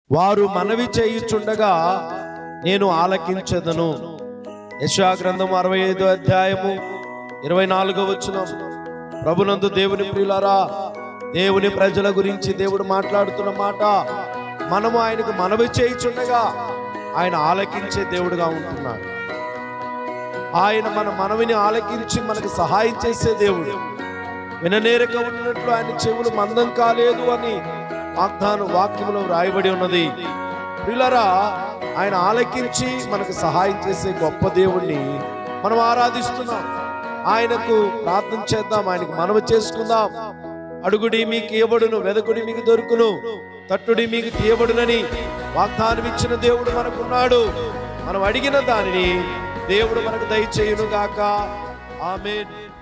వారు మనవి చేయుచుండగా నేను ఆలకించదను యశా గ్రంథం అరవై ఐదో అధ్యాయము ఇరవై నాలుగో వచ్చిన ప్రభునందు దేవుని ప్రియులారా దేవుని ప్రజల గురించి దేవుడు మాట్లాడుతున్న మాట మనము ఆయనకు మనవి చేయుచుండగా ఆయన ఆలకించే దేవుడుగా ఉంటున్నాడు ఆయన మన మనవిని ఆలకించి మనకు సహాయం చేసే దేవుడు విననేరక ఉన్నట్లు ఆయన చెవులు మందం కాలేదు అని వాగ్దాన వాక్యములో రాయబడి ఉన్నది ప్రియులరా ఆయన ఆలకించి మనకు సహాయం చేసే గొప్ప దేవుణ్ణి మనం ఆరాధిస్తున్నాం ఆయనకు ప్రార్థన చేద్దాం ఆయనకు మనవి చేసుకుందాం అడుగుడి మీకు ఇవ్వబడును వెదకుడి మీకు దొరుకును తట్టుడి మీకు తీయబడునని వాగ్దానం ఇచ్చిన దేవుడు మనకున్నాడు మనం అడిగిన దానిని దేవుడు మనకు దయచేయును గాక ఆమెన్